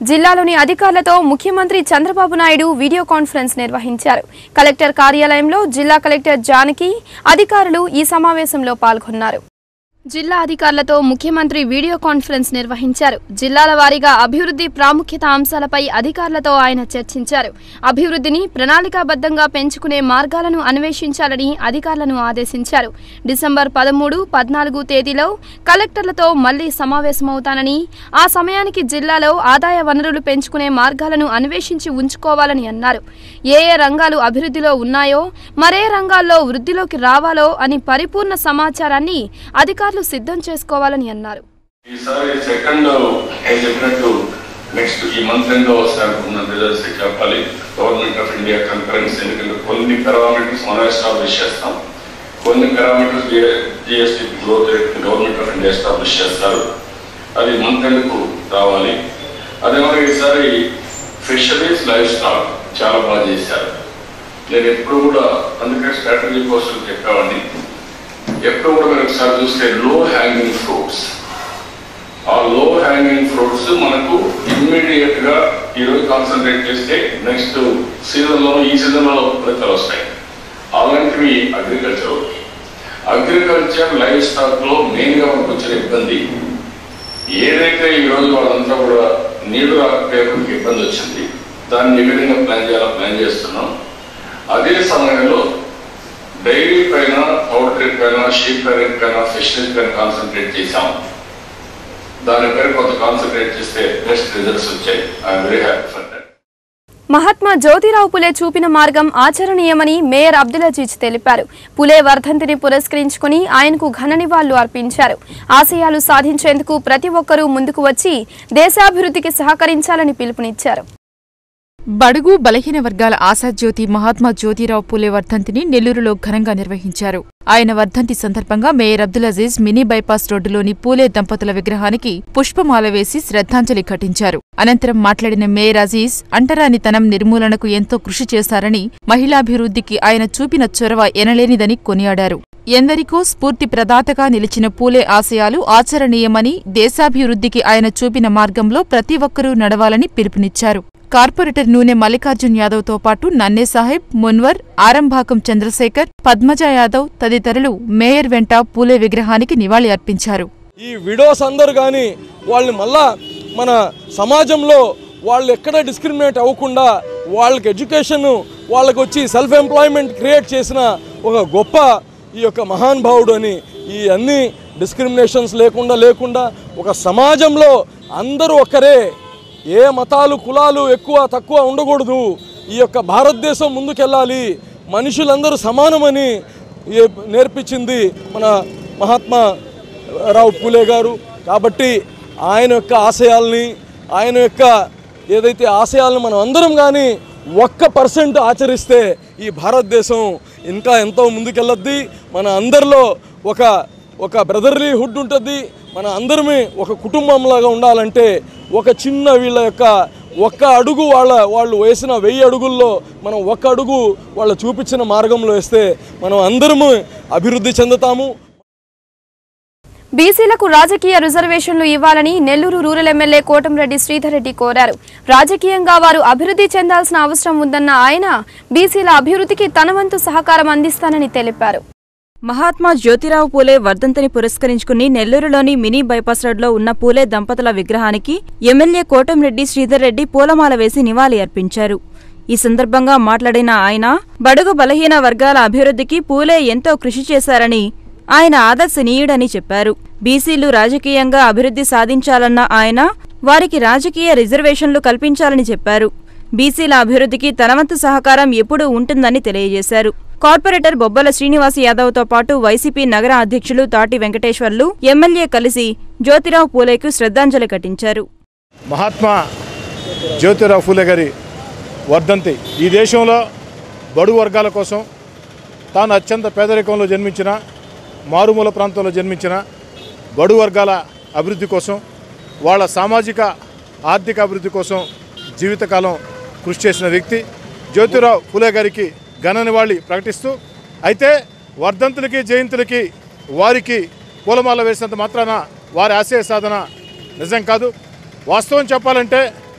జిల్లాలోని అధికారులతో ముఖ్యమంత్రి చంద్రబాబు నాయుడు వీడియో కాన్ఫరెన్స్ నిర్వహించారు కలెక్టర్ కార్యాలయంలో జిల్లా కలెక్టర్ జానకి అధికారులు ఈ సమావేశంలో పాల్గొన్నారు జిల్లా అధికారులతో ముఖ్యమంత్రి వీడియో కాన్ఫరెన్స్ నిర్వహించారు జిల్లాల వారీగా అభివృద్ధి ప్రాముఖ్యత అంశాలపై అధికారులతో ఆయన చర్చించారు అభివృద్ధిని ప్రణాళికాబద్ధంగా పెంచుకునే మార్గాలను అన్వేషించాలని అధికారులను ఆదేశించారు డిసెంబర్ పదమూడు పద్నాలుగు తేదీలో కలెక్టర్లతో మళ్లీ సమావేశమవుతానని ఆ సమయానికి జిల్లాలో ఆదాయ వనరులు పెంచుకునే మార్గాలను అన్వేషించి ఉంచుకోవాలని అన్నారు ఏ ఏ రంగాలు అభివృద్ధిలో ఉన్నాయో మరే రంగాల్లో వృద్ధిలోకి రావాలో అని పరిపూర్ణ సమాచారాన్ని అధికారులు సిద్ధం చేసుకోవాలని అన్నారు ఈసారి సెకండ్ నేను చెప్పినట్టు నెక్స్ట్ ఈ మంత్ ఎండ్ వస్తున్న రిజల్ట్స్ చెప్పాలి గవర్నమెంట్ ఆఫ్ ఇండియా కన్ఫరెన్స్ ఎందుకంటే కొన్ని పారామీటర్స్ మనం ఎస్టాబ్లిష్ చేస్తాం కొన్ని parameters GST growth rate government of India establish చేస్తారు అది మంత్ ఎండ్కు రావాలి అదే మరి ఈసారి ఫిషరీస్ లైఫ్ స్టాక్ చాలా బాగా చేశారు నేను ఎప్పుడు కూడా అందుకే స్ట్రాటజీ కోసం చెప్పేవాడిని ఎప్పుడు కూడా మీరు ఒకసారి చూస్తే లో హ్యాంగింగ్ ఫ్రూట్స్ ఆ లో హ్యాంగింగ్ ఫ్రూట్స్ మనకు ఇమ్మీడియట్ గా ఈరోజు కాన్సన్ట్రేట్ చేస్తే నెక్స్ట్ సీజన్ లో ఈ సీజన్ లో ఫలితాలు వస్తాయి అలాంటివి అగ్రికల్చర్ ఒకటి అగ్రికల్చర్ లైఫ్ స్టాక్ లో మెయిన్ గా మనకు వచ్చిన ఇబ్బంది ఏదైతే ఈ రోజు వాళ్ళంతా కూడా నీళ్లు రాకపోయేందుకు ఇబ్బంది వచ్చింది దాన్ని ఏ విధంగా ప్లాన్ చేయాలో ప్లాన్ చేస్తున్నాం అదే సమయంలో డైరీ పైన పౌల్ట్రీ పైన షీప్ పైన పైన ఫిషరీస్ పైన కాన్సన్ట్రేట్ చేశాం దాని పైన కొంత కాన్సన్ట్రేట్ చేస్తే బెస్ట్ రిజల్ట్స్ వచ్చాయి I'm very happy for that Mahatma Jyotirao Phule చూపిన మార్గం ఆచరణీయమని మేయర్ అబ్దుల్ అజీజ్ తెలిపారు పులే వర్ధంతిని పురస్కరించుకుని ఆయనకు ఘన నివాళులు అర్పించారు ఆశయాలు సాధించేందుకు ప్రతి ఒక్కరూ ముందుకు వచ్చి దేశాభివృద్ధికి సహకరించాలని పిలుపునిచ్చారు బడుగు బలహీన వర్గాల ఆశాజ్యోతి మహాత్మా జ్యోతిరావు పూలే వర్ధంతిని నెల్లూరులో ఘనంగా నిర్వహించారు ఆయన వర్ధంతి సందర్భంగా mayor Abdul Aziz mini bypass రోడ్డులోని పూలే దంపతుల విగ్రహానికి పుష్పమాల వేసి శ్రద్ధాంజలి ఘటించారు అనంతరం మాట్లాడిన మేయర్ అజీజ్ అంటరానితనం నిర్మూలనకు ఎంతో కృషి చేశారని మహిళాభివృద్ధికి ఆయన చూపిన చొరవ ఎనలేనిదని కొనియాడారు ఎందరికో స్ఫూర్తి ప్రదాతగా నిలిచిన పూలే ఆశయాలు ఆచరణీయమని దేశాభివృద్ధికి ఆయన చూపిన మార్గంలో ప్రతి ఒక్కరూ నడవాలని పిలుపునిచ్చారు కార్పొరేటర్ నూనె మల్లికార్జున్ యాదవ్తో పాటు నన్నే సాహెబ్ మున్వర్ ఆరంభాకం చంద్రశేఖర్ పద్మజ యాదవ్ తదితరులు మేయర్ వెంట పూలే విగ్రహానికి నివాళి అర్పించారు ఈ విడోస్ అందరు కానీ వాళ్ళని మళ్ళా మన సమాజంలో వాళ్ళు ఎక్కడ డిస్క్రిమినేట్ అవ్వకుండా వాళ్ళకి ఎడ్యుకేషన్ వాళ్ళకి వచ్చి సెల్ఫ్ ఎంప్లాయ్మెంట్ క్రియేట్ చేసిన ఒక గొప్ప ఈ యొక్క మహానుభావుడు అని ఈ అన్ని డిస్క్రిమినేషన్స్ లేకుండా లేకుండా ఒక సమాజంలో అందరూ ఒక్కరే ఏ మతాలు కులాలు ఎక్కువ తక్కువ ఉండకూడదు ఈ యొక్క భారతదేశం ముందుకెళ్ళాలి మనుషులందరూ సమానమని ఏ- నేర్పించింది మన మహాత్మా రావు పూలే గారు కాబట్టి ఆయన యొక్క ఆశయాల్ని ఆయన యొక్క ఏదైతే ఆశయాలను మనం అందరం కానీ ఒక్క పర్సెంట్ ఆచరిస్తే ఈ భారతదేశం ఇంకా ఎంతో ముందుకెళ్ళద్ది మన అందరిలో ఒక ఒక బ్రదర్లీ హుడ్ ఉంటుంది మన అందరమే ఒక కుటుంబంలాగా ఉండాలంటే ఒక చిన్న వీళ్ళ యొక్క ఒక్క అడుగు వాళ్ళ వాళ్ళు వేసిన వెయ్యి అడుగుల్లో మనం ఒక్క అడుగు వాళ్ళు చూపించిన మార్గంలో వేస్తే మనం అందరము అభివృద్ధి చెందుతాము బీసీలకు రాజకీయ రిజర్వేషన్లు ఇవ్వాలని నెల్లూరు రూరల్ ఎమ్మెల్యే కోటంరెడ్డి శ్రీధర్ రెడ్డి కోరారు రాజకీయంగా వారు అభివృద్ధి చెందాల్సిన అవసరం ఉందన్న ఆయన బీసీల అభివృద్ధికి తన వంతు సహకారం అందిస్తానని తెలిపారు మహాత్మా జ్యోతిరావు పూలే వర్ధంతిని పురస్కరించుకుని నెల్లూరులోని మినీ బైపాస్ రోడ్లో ఉన్న పూలే దంపతుల విగ్రహానికి ఎమ్మెల్యే కోటంరెడ్డి శ్రీధర్ రెడ్డి పూలమాల వేసి నివాళి అర్పించారు ఈ సందర్భంగా మాట్లాడిన ఆయన బడుగు బలహీన వర్గాల అభివృద్ధికి పూలే ఎంతో కృషి చేశారని ఆయన ఆదర్శనీయుడని చెప్పారు బీసీలు రాజకీయంగా అభివృద్ధి సాధించాలన్న ఆయన వారికి రాజకీయ రిజర్వేషన్లు కల్పించాలని చెప్పారు బీసీల అభివృద్ధికి తనవంతు సహకారం ఎప్పుడూ ఉంటుందని తెలియజేశారు కార్పొరేటర్ బొబ్బల శ్రీనివాస్ యాదవ్తో పాటు వైసీపీ నగర అధ్యక్షులు తాటి వెంకటేశ్వర్లు ఎమ్మెల్యే కలిసి జ్యోతిరావు పూలేకు శ్రద్ధాంజలి ఘటించారు మహాత్మా జ్యోతిరావు ఫూలే గారి వర్ధంతి ఈ దేశంలో బడుగు వర్గాల కోసం తాను అత్యంత పేదరికంలో జన్మించిన మారుమూల ప్రాంతంలో జన్మించిన బడుగు వర్గాల అభివృద్ధి కోసం వాళ్ళ సామాజిక ఆర్థిక అభివృద్ధి కోసం జీవితకాలం కృషి చేసిన వ్యక్తి జ్యోతిరావు ఫూలే గారికి ఘన నివాళి ప్రకటిస్తూ అయితే వర్ధంతులకి జయంతులకి వారికి పూలమాల వేసినంత మాత్రాన వారి ఆశయ సాధన నిజం కాదు వాస్తవం చెప్పాలంటే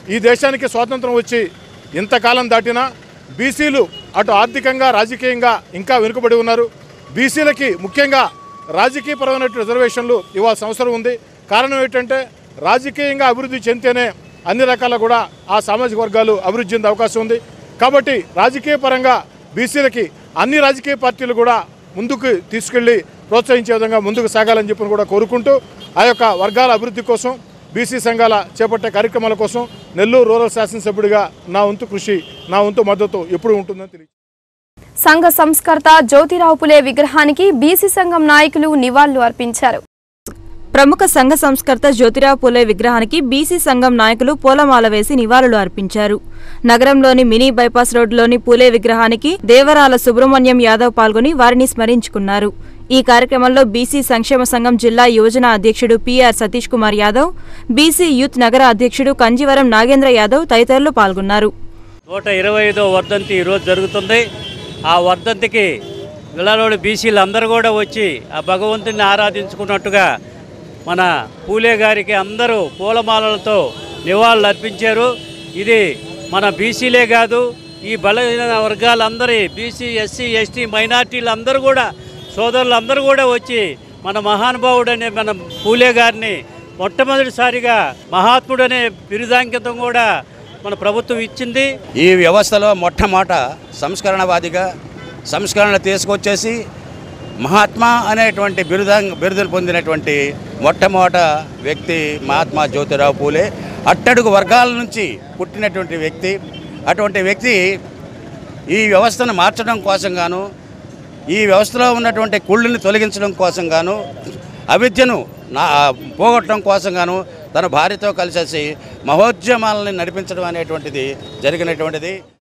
ఈ దేశానికి స్వాతంత్రం వచ్చి ఇంతకాలం దాటినా బీసీలు అటు ఆర్థికంగా రాజకీయంగా ఇంకా వెనుకబడి ఉన్నారు బీసీలకి ముఖ్యంగా రాజకీయపరమైన రిజర్వేషన్లు ఇవ్వాల్సిన అవసరం ఉంది కారణం ఏంటంటే రాజకీయంగా అభివృద్ధి చెందితేనే అన్ని రకాల కూడా ఆ సామాజిక వర్గాలు అభివృద్ధి చెందే అవకాశం ఉంది కాబట్టి రాజకీయ పరంగా బీసీలకి అన్ని రాజకీయ పార్టీలు కూడా ముందుకు తీసుకెళ్లి ప్రోత్సహించే విధంగా ముందుకు సాగాలని చెప్పి కూడా కోరుకుంటూ ఆ యొక్క వర్గాల అభివృద్ధి కోసం బీసీ సంఘాల చేపట్టే కార్యక్రమాల కోసం నెల్లూరు రూరల్ శాసనసభ్యుడిగా నా వంతు కృషి నా వంతు మద్దతు ఎప్పుడు ఉంటుందని తెలియదు సంఘ సంస్కర్త జ్యోతిరావు పులే విగ్రహానికి బీసీ సంఘం నాయకులు నివాళులు అర్పించారు ప్రముఖ సంఘ సంస్కర్త జ్యోతిరావు పూలే విగ్రహానికి బీసీ సంఘం నాయకులు పూలమాల వేసి నివాళులు అర్పించారు నగరంలోని మినీ బైపాస్ రోడ్డులోని పూలే విగ్రహానికి దేవరాల సుబ్రహ్మణ్యం యాదవ్ పాల్గొని వారిని స్మరించుకున్నారు ఈ కార్యక్రమంలో బీసీ సంక్షేమ సంఘం జిల్లా యువజన అధ్యక్షుడు PR Satish Kumar Yadav BC youth నగర అధ్యక్షుడు కంజివరం నాగేంద్ర యాదవ్ తదితరులు పాల్గొన్నారు నూట ఇరవై ఐదో వర్ధంతి ఈరోజు జరుగుతుంది ఆ వర్ధంతికి జిల్లాలోని బీసీలు అందరూ కూడా వచ్చి ఆ భగవంతుని ఆరాధించుకున్నట్టుగా మన పూలే గారికి అందరూ పూలమాలలతో నివాళులు అర్పించారు ఇది మన బీసీలే కాదు ఈ బలహీన వర్గాలందరి బీసీ ఎస్సీ ఎస్టీ మైనార్టీలు అందరూ కూడా సోదరులందరూ కూడా వచ్చి మన మహానుభావుడనే మన పూలే గారిని మొట్టమొదటిసారిగా మహాత్ముడనే బిరుదాంకితం కూడా మన ప్రభుత్వం ఇచ్చింది ఈ వ్యవస్థలో మొట్టమొదట సంస్కరణవాదిగా సంస్కరణ తీసుకొచ్చేసి మహాత్మా అనేటువంటి బిరుదా బిరుదులు పొందినటువంటి మొట్టమొదట వ్యక్తి మహాత్మా జ్యోతిరావు పూలే అట్టడుగు వర్గాల నుంచి పుట్టినటువంటి వ్యక్తి అటువంటి వ్యక్తి ఈ వ్యవస్థను మార్చడం కోసం గాను ఈ వ్యవస్థలో ఉన్నటువంటి కుళ్ళుని తొలగించడం కోసం గాను అవిద్యను నా పోగొట్టడం కోసం గాను తన భార్యతో కలిసేసి మహోద్యమాలని నడిపించడం అనేటువంటిది జరిగినటువంటిది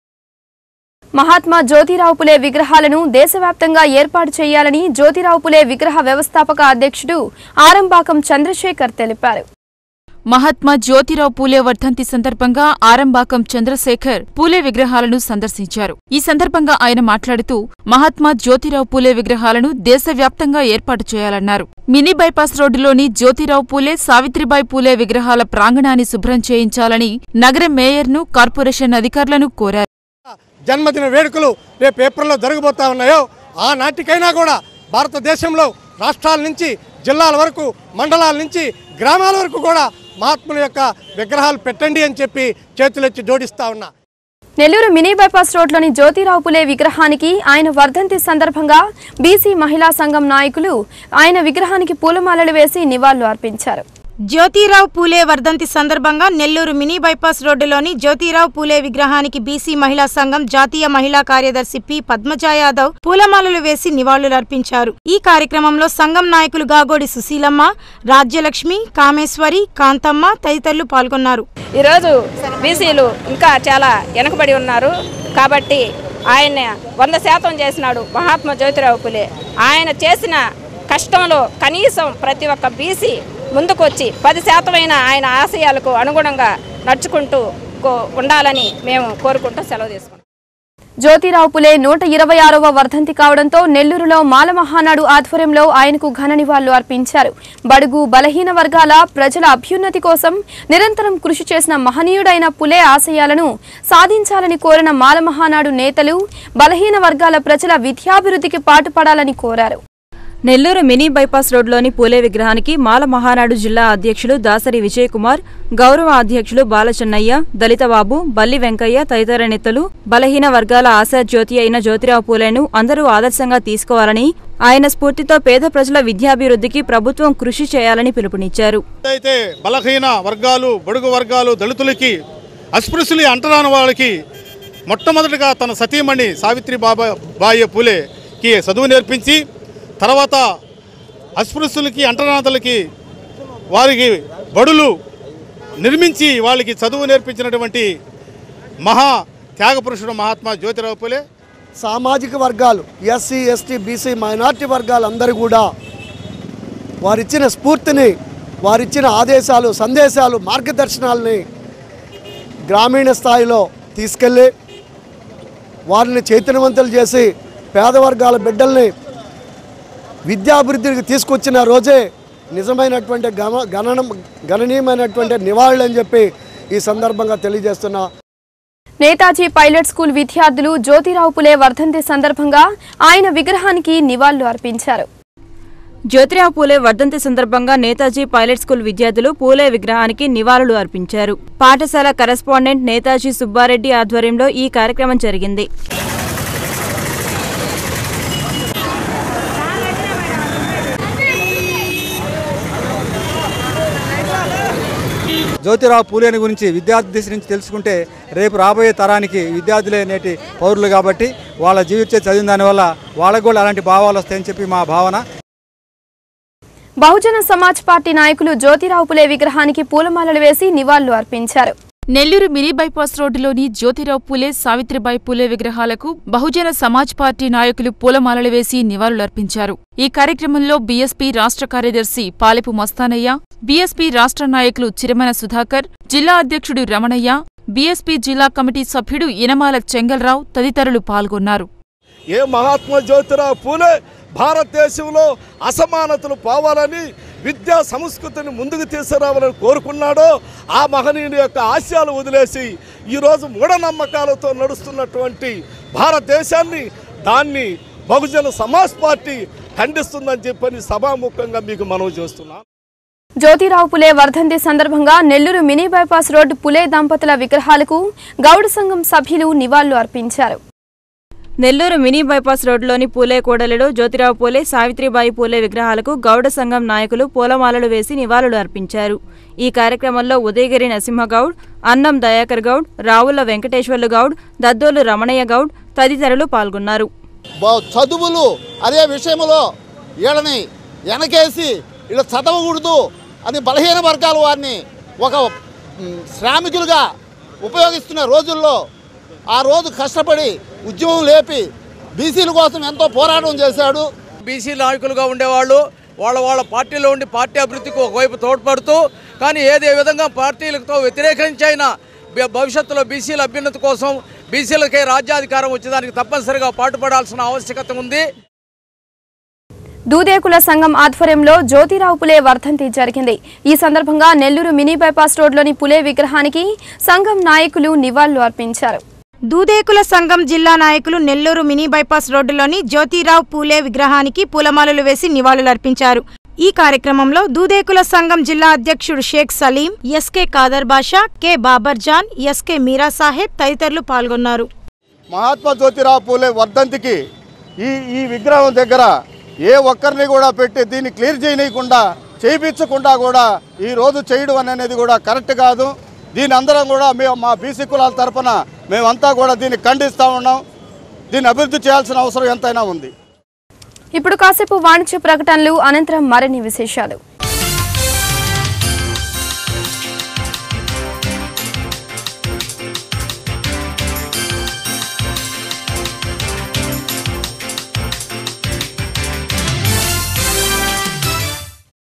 మహాత్మా జ్యోతిరావు పులే విగ్రహాలను దేశవ్యాప్తంగా ఏర్పాటు చేయాలని జ్యోతిరావు పులే విగ్రహ వ్యవస్థాపక అధ్యక్షుడు ఆరంబాకం చంద్రశేఖర్ తెలిపారు మహాత్మా జ్యోతిరావు పూలే వర్ధంతి సందర్భంగా ఆరంబాకం చంద్రశేఖర్ పూలే విగ్రహాలను సందర్శించారు ఈ సందర్భంగా ఆయన మాట్లాడుతూ మహాత్మా జ్యోతిరావు పూలే విగ్రహాలను దేశవ్యాప్తంగా ఏర్పాటు చేయాలన్నారు మినీ బైపాస్ రోడ్డులోని జ్యోతిరావు పూలే సావిత్రిబాయి పూలే విగ్రహాల ప్రాంగణాన్ని శుభ్రం చేయించాలని నగర మేయర్ను కార్పొరేషన్ అధికారులను కోరారు జన్మదిన వేడుకలు రేపు ఏప్రిల్లో జరగబోతా ఉన్నాయో ఆనాటికైనా కూడా భారతదేశంలో రాష్ట్రాల నుంచి జిల్లాల వరకు మండలాల నుంచి గ్రామాల వరకు కూడా మహాత్ముల యొక్క విగ్రహాలు పెట్టండి అని చెప్పి చేతులెత్తి జోడిస్తా ఉన్నా నెల్లూరు మినీ బైపాస్ రోడ్లోని జ్యోతిరావు పులే విగ్రహానికి ఆయన వర్ధంతి సందర్భంగా బీసీ మహిళా సంఘం నాయకులు ఆయన విగ్రహానికి పూలమాలలు వేసి నివాళులు అర్పించారు జ్యోతిరావు పూలే వర్ధంతి సందర్భంగా నెల్లూరు మినీ బైపాస్ రోడ్డులోని జ్యోతిరావు పూలే విగ్రహానికి బీసీ మహిళా సంఘం జాతీయ మహిళా కార్యదర్శి పి పద్మజ యాదవ్ పూలమాలలు వేసి నివాళులర్పించారు ఈ కార్యక్రమంలో సంఘం నాయకులు గాగోడి సుశీలమ్మ రాజ్యలక్ష్మి కామేశ్వరి కాంతమ్మ తదితరులు పాల్గొన్నారు ఈరోజు బీసీలు ఇంకా చాలా వెనకబడి ఉన్నారు కాబట్టి ఆయన వంద శాతం చేసినాడు మహాత్మా జ్యోతిరావు పులే ఆయన చేసిన కష్టంలో కనీసం ప్రతి ఒక్క బీసీ ముందుకొచ్చి పది శాతమైన ఆయన ఆశయాలకు అనుగుణంగా నడుచుకుంటూ కో- ఉండాలని మేము కోరుకుంటూ సెలవు తీసుకుంటాం జ్యోతిరావు పులే నూట ఇరవై ఆరవ వర్ధంతి కావడంతో నెల్లూరులో మాల మహానాడు ఆధ్వర్యంలో ఆయనకు ఘన నివాళులు అర్పించారు బడుగు బలహీన వర్గాల ప్రజల అభ్యున్నతి కోసం నిరంతరం కృషి చేసిన మహనీయుడైన పులే ఆశయాలను సాధించాలని కోరిన మాల మహానాడు నేతలు బలహీన వర్గాల ప్రజల విద్యాభివృద్ధికి పాటుపడాలని కోరారు నెల్లూరు మినీ బైపాస్ రోడ్లోని పూలే విగ్రహానికి మాల మహానాడు జిల్లా అధ్యక్షులు దాసరి విజయకుమార్ గౌరవ అధ్యక్షులు బాలచెన్నయ్య దళితబాబు బల్లి వెంకయ్య తదితర నేతలు బలహీన వర్గాల ఆశా జ్యోతి అయిన జ్యోతిరావు పూలేను అందరూ ఆదర్శంగా తీసుకోవాలని ఆయన స్ఫూర్తితో పేద ప్రజల విద్యాభివృద్ధికి ప్రభుత్వం కృషి చేయాలని పిలుపునిచ్చారు అయితే బలహీన వర్గాలు బడుగు వర్గాలు దళితులకి అస్పృశ్యులు అంటరాని వాళ్ళకి మొట్టమొదటిగా తన సతీమణి సావిత్రి బాబా బాయి పూలేకి చదువు నేర్పించి తర్వాత అస్పృశ్యులకి అంటరాతలకి వారికి బడులు నిర్మించి వాళ్ళకి చదువు నేర్పించినటువంటి మహా త్యాగపురుషుడు మహాత్మా జ్యోతిరావు పూలే సామాజిక వర్గాలు ఎస్సీ ఎస్టీ బీసీ మైనార్టీ వర్గాలందరూ కూడా వారిచ్చిన స్ఫూర్తిని వారిచ్చిన ఆదేశాలు సందేశాలు మార్గదర్శనాలని గ్రామీణ స్థాయిలో తీసుకెళ్ళి వారిని చైతన్యవంతులు చేసి పేద వర్గాల బిడ్డల్ని విద్యాభివృద్ధికి తీసుకొచ్చిన రోజే నిజమైనటువంటి గమ గణనం గణనీయమైనటువంటి నివాళులు అని చెప్పి ఈ సందర్భంగా తెలియజేస్తున్నా నేతాజీ పైలట్ స్కూల్ విద్యార్థులు జ్యోతిరావు పులే వర్ధంతి సందర్భంగా ఆయన విగ్రహానికి నివాళులు అర్పించారు జ్యోతిరావు పూలే వర్ధంతి సందర్భంగా నేతాజీ పైలట్ స్కూల్ విద్యార్థులు పూలే విగ్రహానికి నివాళులు అర్పించారు పాఠశాల కరెస్పాండెంట్ నేతాజీ సుబ్బారెడ్డి ఆధ్వర్యంలో ఈ కార్యక్రమం జరిగింది జ్యోతిరావు పూలేని గురించి విద్యార్థి దిశ నుంచి తెలుసుకుంటే రేపు రాబోయే తరానికి విద్యార్థులే నేటి పౌరులు కాబట్టి వాళ్ళ జీవిత చదివిన దానివల్ల వాళ్ళకు కూడా అలాంటి భావాలు వస్తాయని చెప్పి మా భావన బహుజన సమాజ్ పార్టీ నాయకులు జ్యోతిరావు పులే విగ్రహానికి పూలమాలలు వేసి నివాళులు అర్పించారు నెల్లూరు మినీ బైపాస్ రోడ్డులోని జ్యోతిరావు పూలే సావిత్రిబాయి పూలే విగ్రహాలకు బహుజన సమాజ్ పార్టీ నాయకులు పూలమాలలు వేసి నివాళులర్పించారు ఈ కార్యక్రమంలో బీఎస్పీ రాష్ట్ర కార్యదర్శి పాలెపు మస్తానయ్య బీఎస్పీ రాష్ట్ర నాయకులు చిరమన సుధాకర్ జిల్లా అధ్యక్షుడు రమణయ్య బీఎస్పీ జిల్లా కమిటీ సభ్యుడు ఇనమాల చెంగల్రావు తదితరులు పాల్గొన్నారు ఏ మహాత్మా జ్యోతిరావు పూలే భారతదేశంలో అసమానతలు పోవాలని విద్యా సంస్కృతిని ముందుకు తీసుకురావాలని కోరుకున్నాడో ఆ మహనీయుని యొక్క ఆశయాలు వదిలేసి ఈరోజు మూఢనమ్మకాలతో నడుస్తున్నటువంటి భారతదేశాన్ని దాన్ని బహుజన సమాజ్ పార్టీ ఖండిస్తుందని చెప్పని సభాముఖంగా మీకు మనవి చేస్తున్నాను జ్యోతిరావు పులే వర్ధంతి సందర్భంగా నెల్లూరు మినీ బైపాస్ రోడ్డు పులే దంపతుల విగ్రహాలకు గౌడ సంఘం సభ్యులు నివాళులు అర్పించారు నెల్లూరు మినీ బైపాస్ రోడ్డులోని పూలే కూడలిలో జ్యోతిరావు పూలే సావిత్రిబాయి పూలే విగ్రహాలకు గౌడ సంఘం నాయకులు పూలమాలలు వేసి నివాళులు అర్పించారు ఈ కార్యక్రమంలో ఉదయగిరి నరసింహగౌడ్ అన్నం దయాకర్ గౌడ్ రావుల వెంకటేశ్వర్లు గౌడ్ దద్దోలు రమణయ్య గౌడ్ తదితరులు పాల్గొన్నారు బా- చదువులు అదే విషయంలో వీళ్ళని వెనకేసి వీళ్ళు చదవకూడదు అని బలహీన వర్గాల వారిని ఒక మ్, శ్రామికులుగా ఉపయోగిస్తున్న రోజుల్లో ఆ రోజు కష్టపడి ఉద్యమం లేపి బీసీల కోసం ఎంతో పోరాటం చేశాడు బీసీ నాయకులుగా ఉండేవాళ్ళు వాళ్ళ వాళ్ళ పార్టీలో ఉండి పార్టీ అభివృద్ధికి ఒకవైపు తోడ్పడుతూ కానీ ఏదే విధంగా పార్టీలతో వ్యతిరేకించైనా భ- భవిష్యత్తులో బీసీల అభ్యున్నతి కోసం బీసీలకే రాజ్యాధికారం వచ్చేదానికి తప్పనిసరిగా పాటుపడాల్సిన ఆవశ్యకత ఉంది దూదేకుల సంఘం ఆధ్వర్యంలో జ్యోతిరావు పులే వర్ధంతి జరిగింది ఈ సందర్భంగా నెల్లూరు మినీ బైపాస్ రోడ్లోని పులే విగ్రహానికి సంఘం నాయకులు నివాళులు అర్పించారు దూదేకుల సంఘం జిల్లా నాయకులు నెల్లూరు మినీ బైపాస్ రోడ్డులోని జ్యోతిరావు పూలే విగ్రహానికి పూలమాలలు వేసి నివాళులర్పించారు ఈ కార్యక్రమంలో దూదేకుల సంఘం జిల్లా అధ్యక్షుడు Shaik Salim SK Khader Basha K Babar Jan SK Meera Saheb తదితరులు పాల్గొన్నారు మహాత్మా జ్యోతిరావు పూలే వర్ధంతికి ఈ ఈ విగ్రహం దగ్గర ఏ ఒక్కరిని కూడా పెట్టి దీన్ని క్లియర్ చేయనీయకుండా చేయించకుండా కూడా ఈ రోజు చేయడం అనేది కూడా కరెక్ట్ కాదు దీని అందరం కూడా మేము మా బీసీ కులాల తరపున మేమంతా కూడా దీన్ని ఖండిస్తూ ఉన్నాం దీన్ని అభివృద్ధి చేయాల్సిన అవసరం ఎంతైనా ఉంది ఇప్పుడు కాసేపు వాణిజ్య ప్రకటనలు అనంతరం మరిన్ని విశేషాలు